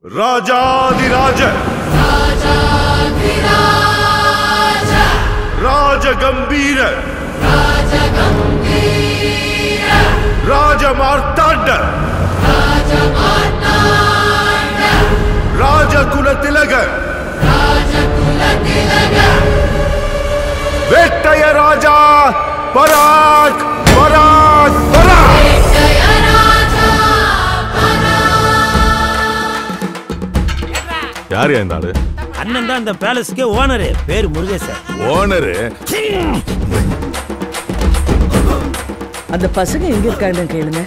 ராஜாதிராஜ ராஜகம்பீர ராஜமார்த்தாண்ட ராஜகுல திலக வேட்டைய ராஜா பராக் பராக் பராக் யார் இந்த ஆளு அண்ணன் தான் இந்த பேலஸ்க்கே ஓனரு பேரு முருகேசன் ஓனரு அந்த பசங்க எங்க இருக்காங்கன்னு கேளுங்க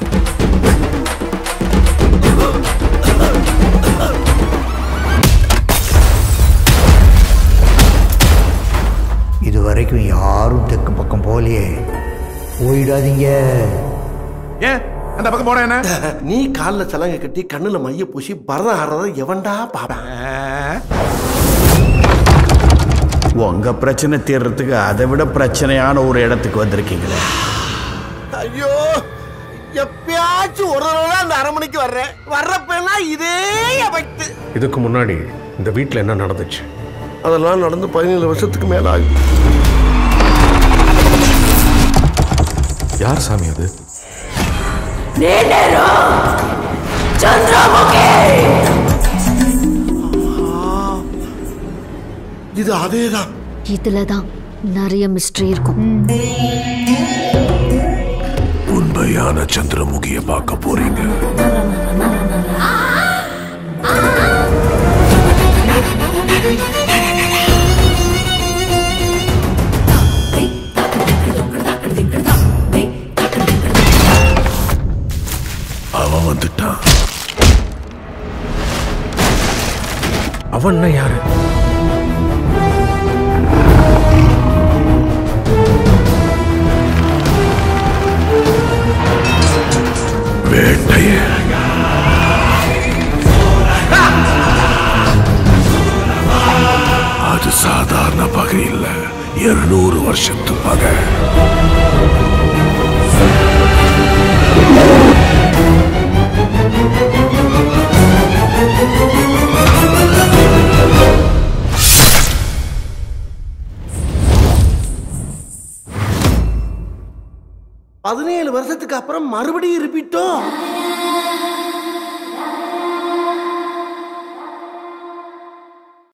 இது வரைக்கும் யாரும் தெற்கு பக்கம் போகலையே போயிடாதீங்க ஏன் அந்த பக்கம் போன என்ன நீ கால்ல சலங்கை கட்டி கண்ணுல மைய பூசி பரதம் ஆடுறத எவன்டா பாப்பேன் உங்க பிரச்சனை தீர்றதுக்கு அதை விட பிரச்சனையான ஒரு இடத்துக்கு வந்திருக்கீங்களே ஐயோ எப்பயாச்சும் ஒரு தடவை அந்த அரண்மனைக்கு வர்றேன் வர்றப்பெல்லாம் இதே எஃபெக்ட் இதுக்கு முன்னாடி இந்த வீட்டில் என்ன நடந்துச்சு அதெல்லாம் நடந்து பதினேழு வருஷத்துக்கு மேல ஆகுது யார் சாமி அது இது அதேதான் இதுல தான் நிறைய மிஸ்ட்ரி இருக்கும் உண்மையான சந்திரமுகிய பார்க்க போறீங்க அவன் வந்துட்டான் அவன்னா யாரு வேட்டைய அது சாதாரண பகை இல்ல இருநூறு வருஷத்து பகை பதினேழு வருஷத்துக்கு அப்புறம் மறுபடியும் ரிப்பீட்டோ